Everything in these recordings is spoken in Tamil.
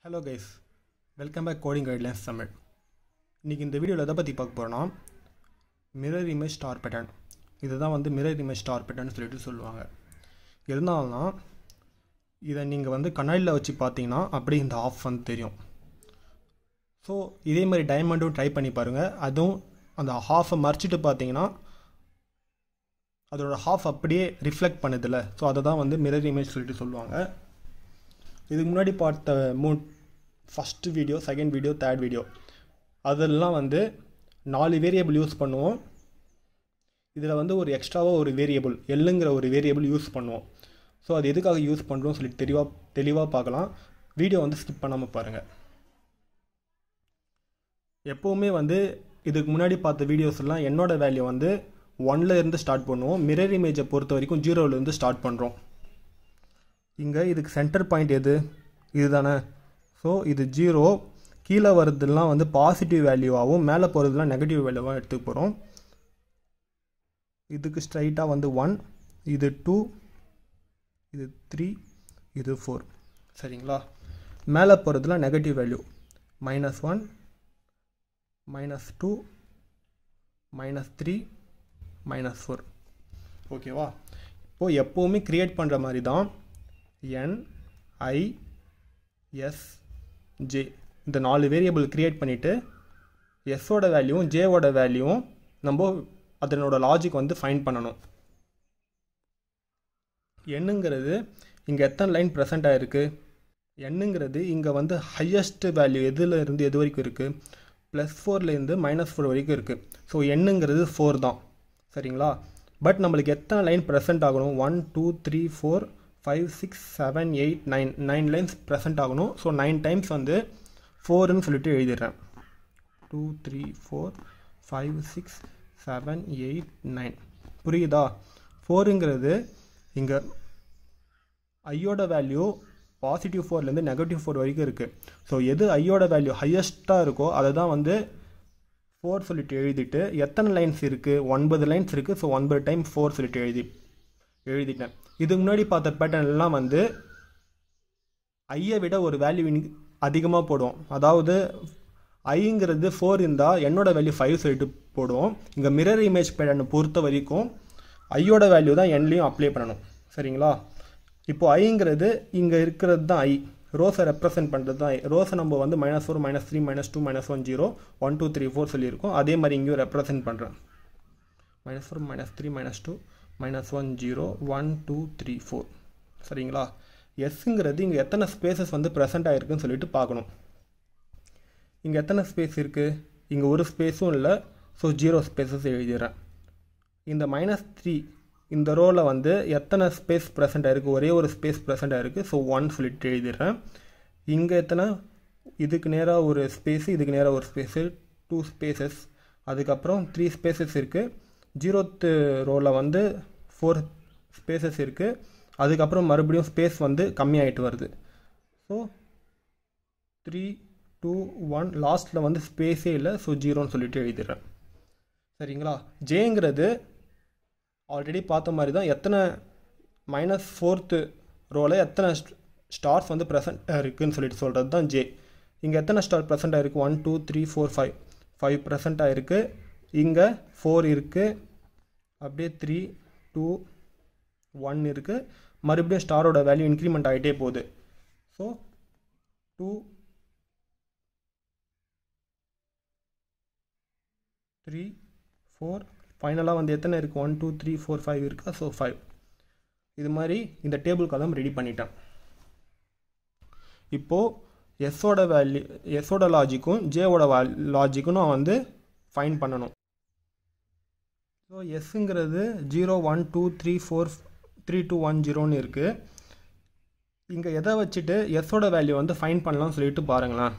hello guys welcome back coding guidelines Tamil இன்றைக்கி இந்த வீடியோவில் எதை பற்றி பார்க்க போகிறோன்னா மிரர் இமேஜ் ஸ்டார் பேட்டர்ன் இதுதான் வந்து மிரர் இமேஜ் ஸ்டார் பேட்டர்ன் சொல்லிட்டு சொல்லுவாங்க எதனாலனா இதை நீங்கள் வந்து கண்ணாடியில் வச்சு பார்த்தீங்கன்னா அப்படியே இந்த ஆஃப் வந்து தெரியும் ஸோ இதே மாதிரி டைமண்டும் ட்ரை பண்ணி பாருங்கள் அதுவும் அந்த ஹாஃபை மறைச்சிட்டு பார்த்தீங்கன்னா அதோட ஹாஃப் அப்படியே ரிஃப்ளெக்ட் பண்ணுதில்ல ஸோ அதை தான் வந்து மிரர் இமேஜ் சொல்லிட்டு சொல்லுவாங்க இதுக்கு முன்னாடி பார்த்த மூ first video second video third video அதெல்லாம் வந்து நாலு வேரியபிள் யூஸ் பண்ணுவோம் இதில் வந்து ஒரு எக்ஸ்ட்ராவாக ஒரு வேரியபிள் எல்லுங்கிற ஒரு வேரியபிள் யூஸ் பண்ணுவோம் ஸோ அது எதுக்காக யூஸ் பண்ணுறோம் சொல்லிட்டு தெளிவாக தெளிவாக பார்க்கலாம் வீடியோ வந்து ஸ்கிப் பண்ணாமல் பாருங்கள் எப்போவுமே வந்து இதுக்கு முன்னாடி பார்த்த வீடியோஸ் எல்லாம் என்னோட வேல்யூ வந்து ஒன்ல இருந்து ஸ்டார்ட் பண்ணுவோம் மிரர் இமேஜை பொறுத்த வரைக்கும் ஜீரோலேருந்து ஸ்டார்ட் பண்ணுறோம் இங்கே இதுக்கு சென்டர் பாயிண்ட் எது இதுதானே ஸோ இது ஜீரோ கீழே வர்றதுலாம் வந்து பாசிட்டிவ் வேல்யூவாகவும் மேலே போகிறதுலாம் நெகட்டிவ் வேல்யூவாகவும் எடுத்துக்க போகிறோம் இதுக்கு ஸ்ட்ரைட்டாக வந்து ஒன் இது டூ இது த்ரீ இது ஃபோர் சரிங்களா மேலே போகிறதுலாம் negative value minus one minus two minus three minus four ஓகேவா இப்போது எப்போவுமே க்ரியேட் பண்ணுற மாதிரி தான் என் ஐ எஸ் ஜே இந்த நாலு வேரியபிள் க்ரியேட் பண்ணிவிட்டு எஸ்ஸோட வேல்யூவும் ஜேவோட வேல்யூவும் நம்ம அதனோட லாஜிக் வந்து ஃபைன் பண்ணணும் எண்ணுங்கிறது இங்கே எத்தனை லைன் ப்ரெசென்ட் ஆகிருக்கு எண்ணுங்கிறது இங்கே வந்து ஹையஸ்ட் வேல்யூ எதில் இருந்து எது வரைக்கும் இருக்குது ப்ளஸ் ஃபோர்லேருந்து மைனஸ் ஃபோர் வரைக்கும் இருக்குது ஸோ எண்ணுங்கிறது ஃபோர் தான் சரிங்களா பட் நம்மளுக்கு எத்தனை லைன் ப்ரெசென்ட் ஆகணும் one two three four five six seven eight nine nine lines present ஆகணும் ஸோ நைன் டைம்ஸ் வந்து ஃபோருன்னு சொல்லிட்டு எழுதிடுறேன் two three four five six seven eight nine புரியுதா ஃபோருங்கிறது இங்கே ஐயோட வேல்யூ பாசிட்டிவ் ஃபோர்லேருந்து நெகட்டிவ் ஃபோர் வரைக்கும் இருக்குது ஸோ எது ஐயோட வேல்யூ ஹையஸ்ட்டாக இருக்கோ அதை தான் வந்து ஃபோர் சொல்லிட்டு எழுதிட்டு எத்தனை லைன்ஸ் இருக்குது ஒன்பது லைன்ஸ் இருக்குது ஸோ ஒன்பது டைம் ஃபோர் சொல்லிட்டு எழுதி எழுதிட்டேன் இதுக்கு முன்னாடி பார்த்த பேட்டர்ன் எல்லாம் வந்து ஐயை விட ஒரு வேல்யூ அதிகமாக போடுவோம் அதாவது ஐங்கிறது ஃபோர் இருந்தால் என்னோட வேல்யூ ஃபைவ் சொல்லிட்டு போடுவோம் இங்கே மிரர் இமேஜ் பேட்டர்னை பொறுத்த வரைக்கும் ஐயோட வேல்யூ தான் என்லேயும் அப்ளை பண்ணணும் சரிங்களா இப்போது ஐங்கிறது இங்கே இருக்கிறது தான் ஐ ரோஸை ரெப்ரசென்ட் பண்ணுறது தான் ரோஸை நம்ம வந்து minus four minus three minus two minus one zero one two three four சொல்லியிருக்கோம் அதே மாதிரி இங்கேயும் ரெப்ரசென்ட் பண்ணுறேன் minus four minus three minus two minus one zero one two three four சரிங்களா எஸ்ஸுங்கிறது இங்கே எத்தனை ஸ்பேசஸ் வந்து ப்ரெசென்ட் ஆகிருக்குன்னு சொல்லிட்டு பார்க்கணும் இங்கே எத்தனை ஸ்பேஸ் இருக்குது இங்கே ஒரு ஸ்பேஸும் இல்லை ஸோ ஜீரோ ஸ்பேசஸ் எழுதிடுறேன் இந்த மைனஸ் த்ரீ இந்த ரோவில் வந்து எத்தனை ஸ்பேஸ் ப்ரெசென்ட் ஆகிருக்கு ஒரே ஒரு ஸ்பேஸ் ப்ரெசென்ட் ஆகிருக்கு ஸோ ஒன் சொல்லிட்டு எழுதிடுறேன் இங்கே எத்தனை இதுக்கு நேராக ஒரு ஸ்பேஸு இதுக்கு நேராக ஒரு ஸ்பேஸு டூ ஸ்பேசஸ் அதுக்கப்புறம் த்ரீ ஸ்பேசஸ் இருக்குது ஜீரோத்து ரோவில் வந்து ஃபோர் ஸ்பேசஸ் இருக்குது அதுக்கப்புறம் மறுபடியும் ஸ்பேஸ் வந்து கம்மியாகிட்டு வருது ஸோ த்ரீ டூ ஒன் லாஸ்ட்டில் வந்து ஸ்பேஸே இல்லை ஸோ ஜீரோன்னு சொல்லிட்டு எழுதிடுறேன் சரிங்களா ஜேங்கிறது ஆல்ரெடி பார்த்த மாதிரி தான் எத்தனை மைனஸ் ஃபோர்த்து ரோவில் எத்தனை ஸ்டார்ஸ் வந்து ப்ரெசென்ட் இருக்குதுன்னு சொல்லிட்டு சொல்கிறது தான் ஜே இங்கே எத்தனை ஸ்டார் ப்ரெசென்ட் ஆகிருக்கு one two three four five five present ஆகிருக்கு இங்கே ஃபோர் இருக்குது அப்படியே த்ரீ டூ ஒன் இருக்குது மறுபடியும் ஸ்டாரோட வேல்யூ இன்க்ரிமெண்ட் ஆகிட்டே போகுது ஸோ டூ த்ரீ ஃபோர் ஃபைனலாக வந்து எத்தனை இருக்குது one two three four five இருக்கா ஸோ ஃபைவ் இது மாதிரி இந்த டேபிள் காலம் ரெடி பண்ணிட்டேன் இப்போது எஸ்ஸோட வேல்யூ எஸ்ஸோட லாஜிக்கும் ஜேவோட வா லாஜிக்கும் நான் வந்து ஃபைன் பண்ணணும் ஸோ எஸ்ஸுங்கிறது zero one two three four three two one ஜீரோன்னு இருக்குது இங்கே எதை வச்சுட்டு எஸ்ஸோட வேல்யூ வந்து ஃபைன் பண்ணலாம்னு சொல்லிட்டு பாருங்களேன்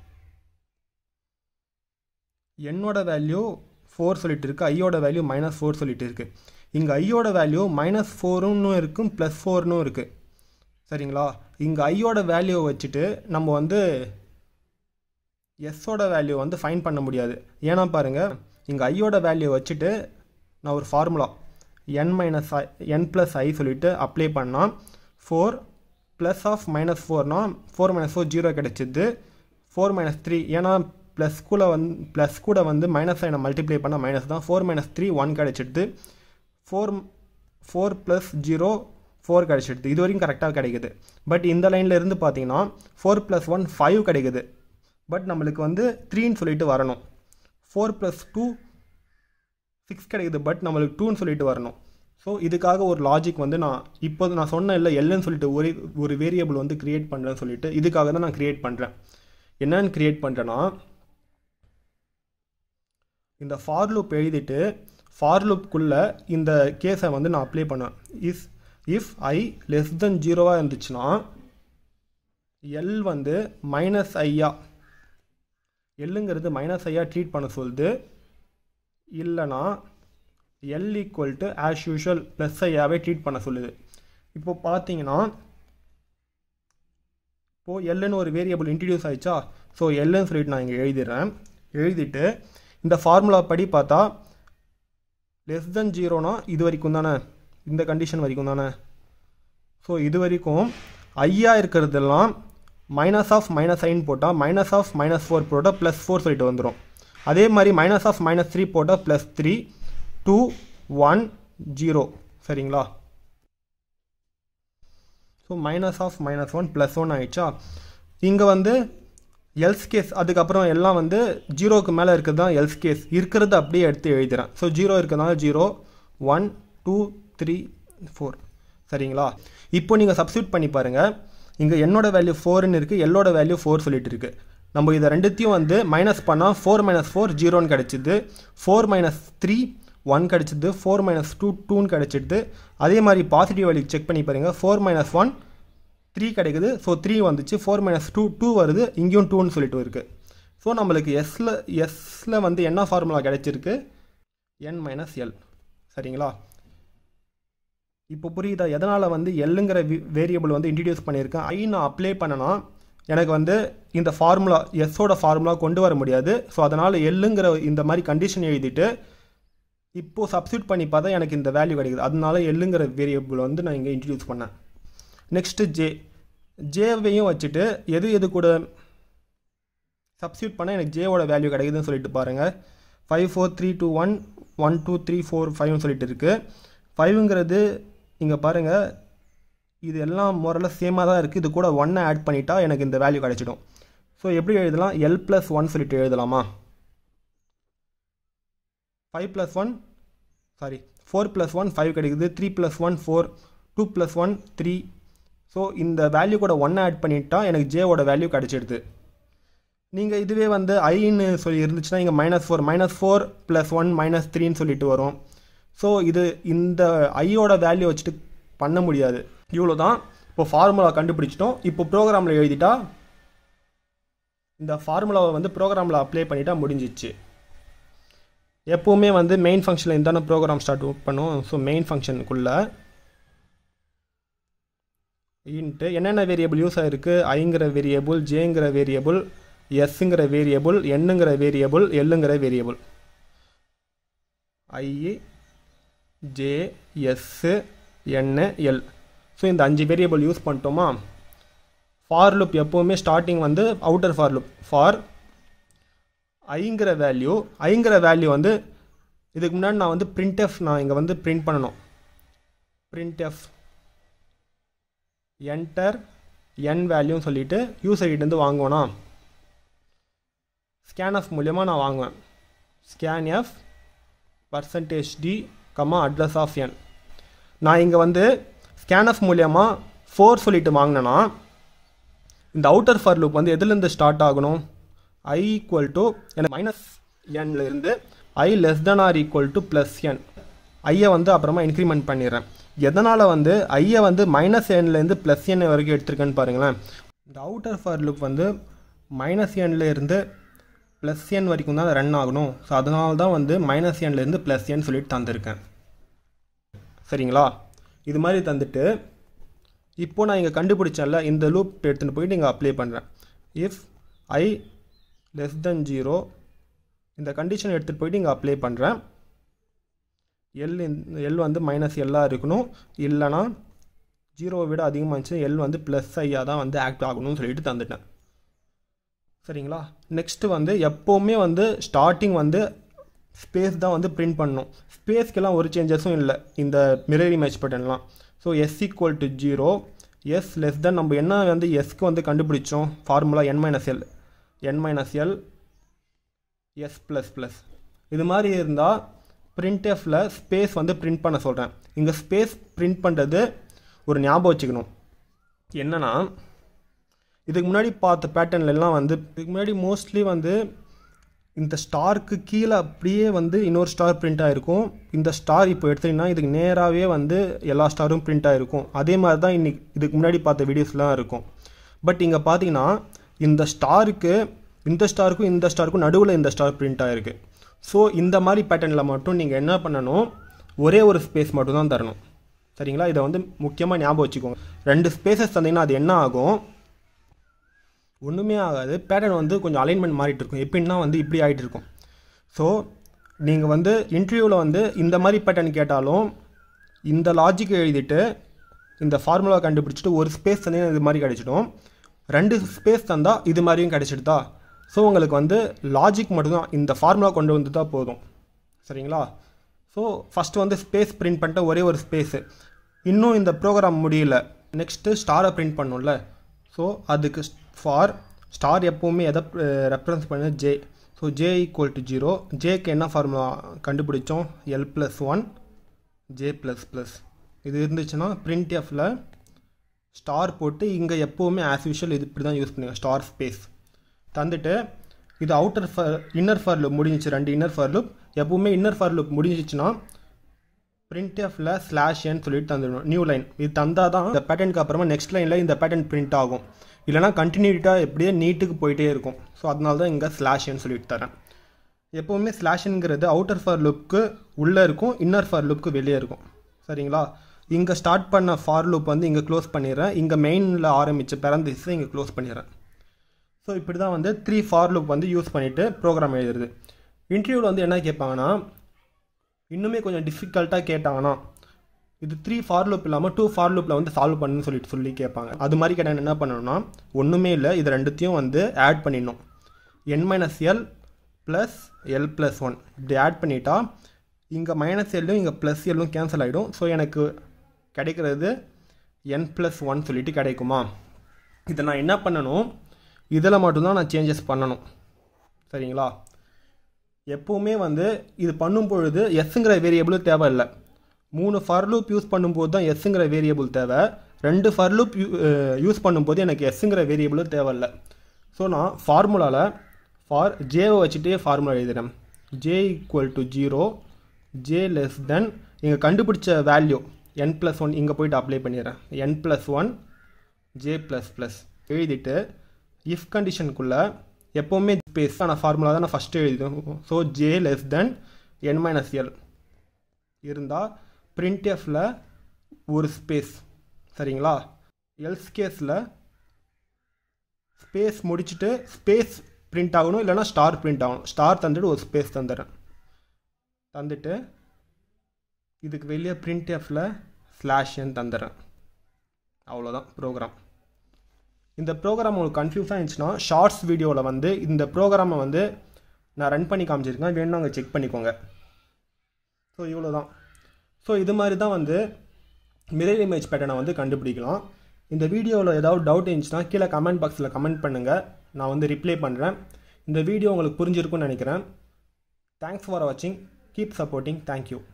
என்னோட வேல்யூ ஃபோர் சொல்லிட்டு இருக்குது ஐயோட வேல்யூ மைனஸ் ஃபோர் சொல்லிட்டு இருக்குது இங்கே ஐயோட வேல்யூ மைனஸ் ஃபோருன்னு இருக்கும் ப்ளஸ் ஃபோர்னும் இருக்குது சரிங்களா இங்கே ஐயோட வேல்யூவை வச்சுட்டு நம்ம வந்து எஸ்ஸோட வேல்யூ வந்து ஃபைன் பண்ண முடியாது ஏன்னா பாருங்கள் இங்கே ஐயோட வேல்யூ வச்சுட்டு நான் ஒரு formula N minus I N plus I சொல்லிட்டு அப்ளை பண்ணால் ஃபோர் ப்ளஸ் ஆஃப் மைனஸ் ஃபோர்னா ஃபோர் மைனஸ் ஃபோர் ஜீரோ கிடச்சிது ஃபோர் மைனஸ் த்ரீ ஏன்னா ப்ளஸ் கூட வந்து ப்ளஸ் கூட வந்து மைனஸ் சைனை மல்டிப்ளை பண்ணால் மைனஸ் தான் ஃபோர் மைனஸ் த்ரீ ஒன் கிடச்சிடுது four four plus zero four கிடச்சிடுது இது வரைக்கும் கரெக்டாக கிடைக்குது பட் இந்த லைனில் இருந்து பார்த்தீங்கன்னா ஃபோர் ப்ளஸ் ஒன் ஃபைவ் கிடைக்குது பட் நம்மளுக்கு வந்து த்ரீன்னு சொல்லிட்டு வரணும் ஃபோர் ப்ளஸ் டூ சிக்ஸ் கிடைக்குது பட் நம்மளுக்கு டூன்னு சொல்லிட்டு வரணும் ஸோ இதுக்காக ஒரு லாஜிக் வந்து நான் இப்போ நான் சொன்ன இல்லை எல்லுன்னு சொல்லிட்டு ஒரு ஒரு வேரியபிள் வந்து க்ரியேட் பண்ணுறேன்னு சொல்லிட்டு இதுக்காக தான் நான் க்ரியேட் பண்ணுறேன் என்னன்னு க்ரியேட் பண்ணுறேன்னா இந்த ஃபார் லூப் எழுதிட்டு ஃபார் லூப்குள்ளே இந்த கேஸை வந்து நான் அப்ளை பண்ணுவேன் is if I less than ஜீரோவாக இருந்துச்சுன்னா எல் வந்து மைனஸ் ஐயா எல்லுங்கிறது மைனஸ் ஐயா ட்ரீட் பண்ண சொல்லுது இல்லைனா L equal to as usual plus ஐயாவே ட்ரீட் பண்ண சொல்லுது இப்போ பார்த்தீங்கன்னா இப்போது எல்லுன்னு ஒரு வேரியபிள் இன்ட்ரடியூஸ் ஆயிடுச்சா ஸோ எல்லுன்னு சொல்லிட்டு நான் இங்கே எழுதிடுறேன் எழுதிட்டு இந்த ஃபார்முலா படி பார்த்தா லெஸ் தென் ஜீரோனா இது வரைக்கும் தானே இந்த கண்டிஷன் வரைக்கும் தானே ஸோ இது வரைக்கும் ஐயா இருக்கிறதெல்லாம் மைனஸ் ஆஃப் மைனஸ் ஐன் போட்டால் மைனஸ் ஆஃப் மைனஸ் ஃபோர் போட்டால் ப்ளஸ் ஃபோர் சொல்லிட்டு வந்துடும் அதே மாதிரி மைனஸ் ஆஃப் மைனஸ் த்ரீ போட்டால் plus three two one zero சரிங்களா so minus of minus one plus one ஆயிடுச்சா இங்கே வந்து எல்ஸ் கேஸ் அதுக்கப்புறம் எல்லாம் வந்து ஜீரோக்கு மேலே இருக்கிறது தான் எல்ஸ் கேஸ் இருக்கிறத அப்படியே எடுத்து எழுதுகிறேன் ஸோ ஜீரோ இருக்கிறதுனால zero one two three four சரிங்களா இப்போ நீங்கள் சப்ஸ்டியூட் பண்ணி பாருங்கள் இங்கே என்னோட வேல்யூ ஃபோர்னு இருக்குது எல்லோட வேல்யூ ஃபோர் சொல்லிட்டு இருக்கு நம்ம இதை ரெண்டுத்தையும் வந்து மைனஸ் பண்ணால் ஃபோர் மைனஸ் ஃபோர் ஜீரோன்னு கிடச்சிது ஃபோர் மைனஸ் த்ரீ ஒன் கிடச்சிது ஃபோர் மைனஸ் டூ டூன்னு கிடச்சிடுது அதே மாதிரி பாசிட்டிவ் வேல்யூ செக் பண்ணி பாருங்கள் ஃபோர் மைனஸ் ஒன் த்ரீ கிடைக்குது ஸோ த்ரீ வந்துச்சு ஃபோர் மைனஸ் டூ டூ வருது இங்கேயும் டூன்னு சொல்லிட்டு இருக்குது ஸோ நம்மளுக்கு எஸ்ஸில் எஸ்ஸில் வந்து என்ன ஃபார்முலா கிடைச்சிருக்கு என் மைனஸ் எல் சரிங்களா இப்போ புரியுதா எதனால் வந்து எல்லுங்கிற வேரியபிள் வந்து இன்ட்ரடியூஸ் பண்ணியிருக்கேன் ஐ நான் அப்ளை பண்ணனா எனக்கு வந்து இந்த ஃபார்முலா எஸ்ஸோட ஃபார்முலா கொண்டு வர முடியாது ஸோ அதனால் எல்லுங்கிற இந்த மாதிரி கண்டிஷன் எழுதிட்டு இப்போது சப்ஸ்டியூட் பண்ணி பார்த்தா எனக்கு இந்த வேல்யூ கிடைக்குது அதனால எல்லுங்கிற வேரியபிள் வந்து நான் இங்கே இன்ட்ரடியூஸ் பண்ணேன் நெக்ஸ்ட்டு ஜே ஜேவையும் வச்சுட்டு எது எது கூட சப்ஸ்டியூட் பண்ணால் எனக்கு ஜேவோட வேல்யூ கிடைக்குதுன்னு சொல்லிட்டு பாருங்கள் five four three two one one two three four ஃபைவ்னு சொல்லிட்டு இருக்குது ஃபைவுங்கிறது இங்கே பாருங்கள் இது எல்லாம் முறையில் சேமாக தான் இருக்குது இது கூட ஒன்னை ஆட் பண்ணிட்டா எனக்கு இந்த வேல்யூ கிடைச்சிடும் ஸோ எப்படி எழுதலாம் எல் ப்ளஸ் ஒன் சொல்லிட்டு எழுதலாமா five plus one sorry four plus one five கிடைக்குது three plus one four two plus one three so இந்த வேல்யூ கூட ஒன்னை ஆட் பண்ணிட்டா எனக்கு ஜேவோட வேல்யூ கிடச்சிடுது நீங்கள் இதுவே வந்து ஐன்னு சொல்லி இருந்துச்சுன்னா இங்கே minus four minus four plus one minus த்ரீன்னு சொல்லிட்டு வரும் ஸோ இது இந்த ஐயோட வேல்யூ வச்சுட்டு பண்ண முடியாது இவ்வளோ தான் இப்போ ஃபார்முலா கண்டுபிடிச்சிட்டோம் இப்போ ப்ரோக்ராமில் எழுதிட்டா இந்த ஃபார்முலாவை வந்து ப்ரோக்ராமில் அப்ளை பண்ணிட்டா முடிஞ்சிச்சு எப்போவுமே வந்து மெயின் ஃபங்க்ஷனில் இருந்தான ப்ரோக்ராம் ஸ்டார்ட் பண்ணுவோம் ஸோ மெயின் ஃபங்க்ஷனுக்குள்ளே இன்ட்டு என்னென்ன வேரியபிள் யூஸ் ஆகிருக்கு ஐங்கிற வேரியபிள் ஜேங்கிற வேரியபிள் எஸ்ஸுங்கிற வேரியபிள் என்னுங்கிற வேரியபிள் எல்லுங்கிற variable I J S N L so இந்த அஞ்சு வேரியபிள் யூஸ் பண்ணிட்டோமா ஃபார் லுப் எப்போவுமே ஸ்டார்டிங் வந்து அவுட்டர் ஃபார் லுப் ஃபார் ஐங்கிற வேல்யூ ஐங்கிற வேல்யூ வந்து இதுக்கு முன்னாடி நான் வந்து பிரிண்ட் நான் இங்கே வந்து பிரிண்ட் பண்ணணும் பிரிண்ட் எஃப் என்டர் என் வேல்யூன்னு சொல்லிட்டு யூசர் கிட்டேருந்து வாங்குவேனா ஸ்கேன் எஃப் மூலியமாக நான் வாங்குவேன் scan F percentage D comma address of N நான் இங்கே வந்து ஸ்கேன் எஃப் மூலியமாக ஃபோர் சொல்லிட்டு வாங்கினேன்னா இந்த அவுட்டர் ஃபார் லூப் வந்து எதுலேருந்து ஸ்டார்ட் ஆகணும் ஐ ஈக்குவல் டு எனக்கு மைனஸ் என்லேருந்து I less than or equal to plus N ஐயை வந்து அப்புறமா இன்க்ரிமெண்ட் பண்ணிடுறேன் எதனால் வந்து ஐயை வந்து மைனஸ் என்லேருந்து ப்ளஸ் என் வரைக்கும் எடுத்திருக்கேன்னு பாருங்களேன் இந்த அவுட்டர் ஃபார் லுக் வந்து மைனஸ் என்லேருந்து ப்ளஸ் என் வரைக்கும் தான் ரன் ஆகணும் ஸோ அதனால தான் வந்து மைனஸ் என்லேருந்து ப்ளஸ் என் சொல்லிட்டு தந்திருக்கேன் சரிங்களா இது மாதிரி தந்துட்டு இப்போது நான் இங்கே கண்டுபிடிச்சேன்ல இந்த லூப் எடுத்துகிட்டு போயிட்டு இங்கே அப்ளை பண்ணுறேன் if I less than zero இந்த கண்டிஷன் எடுத்துகிட்டு போயிட்டு இங்கே அப்ளை பண்ணுறேன் எல் எல் வந்து மைனஸ் எல்லாக இருக்கணும் இல்லைனா ஜீரோவை விட அதிகமாக இருந்துச்சு எல் வந்து ப்ளஸ் ஐயாக தான் வந்து ஆக்ட் ஆகணும்னு சொல்லிட்டு தந்துட்டேன் சரிங்களா நெக்ஸ்ட்டு வந்து எப்போவுமே வந்து ஸ்டார்டிங் வந்து ஸ்பேஸ் தான் வந்து பிரிண்ட் பண்ணணும் ஸ்பேஸ்க்கெல்லாம் ஒரு சேஞ்சஸும் இல்லை இந்த மிரர் இமேஜ் பட்டன்லாம் so S equal to zero S less than நம்ம என்ன வந்து எஸ்க்கு வந்து கண்டுபிடிச்சோம் formula N minus L N minus L S plus plus இது மாதிரி இருந்தால் பிரிண்ட்எஃப்பில் ஸ்பேஸ் வந்து பிரிண்ட் பண்ண சொல்கிறேன் இங்கே ஸ்பேஸ் பிரிண்ட் பண்ணுறது ஒரு ஞாபகம் வச்சுக்கணும் என்னென்னா இதுக்கு முன்னாடி பார்த்த பேட்டர்ன்லாம் வந்து இதுக்கு முன்னாடி மோஸ்ட்லி வந்து இந்த ஸ்டாருக்கு கீழே அப்படியே வந்து இன்னொரு ஸ்டார் பிரிண்ட் ஆகிருக்கும் இந்த ஸ்டார் இப்போ எடுத்தீங்கன்னா இதுக்கு நேராகவே வந்து எல்லா ஸ்டாரும் பிரிண்ட் ஆகிருக்கும் அதே மாதிரி தான் இன்னைக்கு இதுக்கு முன்னாடி பார்த்த வீடியோஸ்லாம் இருக்கும் பட் இங்கே பார்த்தீங்கன்னா இந்த ஸ்டாருக்கு இந்த ஸ்டாருக்கும் இந்த ஸ்டாருக்கும் நடுவில் இந்த ஸ்டார் பிரிண்ட் ஆகிருக்கு ஸோ இந்த மாதிரி பேட்டர்னில் மட்டும் நீங்கள் என்ன பண்ணணும் ஒரே ஒரு ஸ்பேஸ் மட்டும் தான் தரணும் சரிங்களா இதை வந்து முக்கியமாக ஞாபகம் வச்சுக்கோங்க ரெண்டு ஸ்பேசஸ் தந்தீங்கன்னா அது என்ன ஆகும் ஒன்றுமே ஆகாது பேட்டர்ன் வந்து கொஞ்சம் அலைன்மெண்ட் மாறிட்டு இருக்கும் எப்படின்னா வந்து இப்படி ஆகிட்டு இருக்கும் ஸோ நீங்கள் வந்து இன்டர்வியூவில் வந்து இந்த மாதிரி பேட்டர்ன் கேட்டாலும் இந்த லாஜிக் எழுதிட்டு இந்த ஃபார்முலா கண்டுபிடிச்சிட்டு ஒரு ஸ்பேஸ் தந்தீங்கன்னா இது மாதிரி கிடைச்சிடும் ரெண்டு ஸ்பேஸ் தந்தால் இது மாதிரியும் கிடைச்சிடுதா ஸோ உங்களுக்கு வந்து லாஜிக் மட்டும்தான் இந்த ஃபார்முலா கொண்டு வந்து தான் போதும் சரிங்களா ஸோ ஃபஸ்ட்டு வந்து ஸ்பேஸ் பிரிண்ட் பண்ணிட்டு ஒரே ஒரு ஸ்பேஸு இன்னும் இந்த ப்ரோக்ராம் முடியல நெக்ஸ்ட்டு ஸ்டாரை பிரிண்ட் பண்ணும்ல ஸோ அதுக்கு ஃபார் ஸ்டார் எப்போவுமே எதை ரெஃபரன்ஸ் பண்ண J so J equal to zero ஜேக்கு என்ன ஃபார்முலா கண்டுபிடிச்சோம் L plus one J plus plus இது இருந்துச்சுன்னா பிரிண்ட் எஃப்பில் ஸ்டார் போட்டு இங்கே எப்போவுமே ஆஸ் யூஷுவல் இது இப்படி தான் யூஸ் பண்ணுங்க ஸ்டார் ஸ்பேஸ் தந்துட்டு இது outer for inner for loop முடிஞ்சிச்சு ரெண்டு இன்னர் ஃபார் லுப் எப்போவுமே இன்னர் ஃபார் லுப் முடிஞ்சிச்சுன்னா பிரிண்ட் எஃப்ல ஸ்லாஷ் ஏன்னு சொல்லிட்டு தந்துடணும் நியூ லைன் இது தந்தால் தான் இந்த பேட்டர்னுக்கு அப்புறமா நெக்ஸ்ட் லைனில் இந்த பேட்டர்ன் பிரிண்ட் ஆகும் இல்லைனா கண்டினியூட்டாக எப்படியே நீட்டுக்கு போயிட்டே இருக்கும் ஸோ அதனால தான் இங்கே ஸ்லாஷ்னு சொல்லிட்டு தரேன் எப்போவுமே ஸ்லாஷ்ங்கிறது அவுட்டர் ஃபார் லுக்கு உள்ளே இருக்கும் இன்னர் ஃபார் லுக்கு வெளியே இருக்கும் சரிங்களா இங்கே ஸ்டார்ட் பண்ண ஃபார் லுப் வந்து இங்கே க்ளோஸ் பண்ணிடுறேன் இங்கே மெயினில் ஆரம்பித்த பேரந்திஸை இங்கே க்ளோஸ் பண்ணிடுறேன் ஸோ இப்படி தான் வந்து த்ரீ ஃபார் லுப் வந்து யூஸ் பண்ணிவிட்டு ப்ரோக்ராம் எழுதுறது இன்டர்வியூவில் வந்து என்ன கேட்பாங்கன்னா இன்னுமே கொஞ்சம் டிஃபிகல்ட்டாக கேட்டாங்கன்னா இது த்ரீ ஃபார் லூப் இல்லாமல் டூ ஃபார் லூப்பில் வந்து சால்வ் பண்ணுன்னு சொல்லிட்டு சொல்லி கேட்பாங்க அது மாதிரி கேட்டால் என்ன பண்ணணும்னா ஒன்றுமே இல்லை இது ரெண்டுத்தையும் வந்து ஆட் பண்ணிடணும் N minus L plus L plus one இப்படி ஆட் பண்ணிட்டா இங்கே மைனஸ் எல்லும் இங்கே ப்ளஸ் எல்லும் கேன்சல் ஆகிடும் ஸோ எனக்கு கிடைக்கிறது என் ப்ளஸ் ஒன் சொல்லிட்டு கிடைக்குமா இதை நான் என்ன பண்ணணும் இதில் மட்டும்தான் நான் சேஞ்சஸ் பண்ணணும் சரிங்களா எப்போவுமே வந்து இது பண்ணும் பொழுது எஸ்ஸுங்கிற வேரியபிளும் தேவையில்லை மூணு ஃபர் லூப் யூஸ் பண்ணும்போது தான் எஸ்ஸுங்கிற வேரியபிள் தேவை ரெண்டு ஃபர் லூப் யூஸ் பண்ணும்போது எனக்கு எஸ்ஸுங்கிற வேரியபிளும் தேவையில்லை ஸோ நான் ஃபார்முலாவில் ஃபார் ஜேவை வச்சுட்டே ஃபார்முலா எழுதுகிறேன் J equal to zero J less than இங்கே கண்டுபிடிச்ச வேல்யூ என் ப்ளஸ் ஒன் இங்கே போயிட்டு அப்ளை பண்ணிடுறேன் N plus one J plus plus எழுதிட்டு இஃப் கண்டிஷனுக்குள்ளே எப்போவுமே ஸ்பேஸான ஃபார்முலா தான் நான் ஃபஸ்ட்டு எழுதிடும் so J less than N minus L இருந்தால் பிரிண்ட்எஃப்பில் ஒரு ஸ்பேஸ் சரிங்களா எல்ஸ் கேஸில் ஸ்பேஸ் முடிச்சுட்டு ஸ்பேஸ் பிரிண்ட் ஆகணும் இல்லைனா ஸ்டார் பிரிண்ட் ஆகணும் ஸ்டார் தந்துட்டு ஒரு ஸ்பேஸ் தந்துடுறேன் தந்துட்டு இதுக்கு வெளியே பிரிண்ட்எஃப்பில் ஸ்லாஷ்ன்னு தந்துடுறேன் அவ்வளோதான் ப்ரோக்ராம் இந்த ப்ரோக்ராம் உங்களுக்கு கன்ஃபியூஸாக இருந்துச்சுன்னா ஷார்ட்ஸ் வீடியோவில் வந்து இந்த ப்ரோக்ராமை வந்து நான் ரன் பண்ணி காமிச்சிருக்கேன் வேணும் அங்கே செக் பண்ணிக்கோங்க ஸோ இவ்வளோ தான் ஸோ இது மாதிரி தான் வந்து மிரர் இமேஜ் பேட்டர்னை வந்து கண்டுபிடிக்கலாம் இந்த வீடியோவில் ஏதாவது டவுட் இருந்துச்சுன்னா கீழே கமெண்ட் பாக்ஸில் கமெண்ட் பண்ணுங்கள் நான் வந்து ரிப்ளை பண்ணுறேன் இந்த வீடியோ உங்களுக்கு புரிஞ்சிருக்கும்னு நினைக்கிறேன் தேங்க்ஸ் ஃபார் வாட்சிங் கீப் சப்போர்ட்டிங் தேங்க்யூ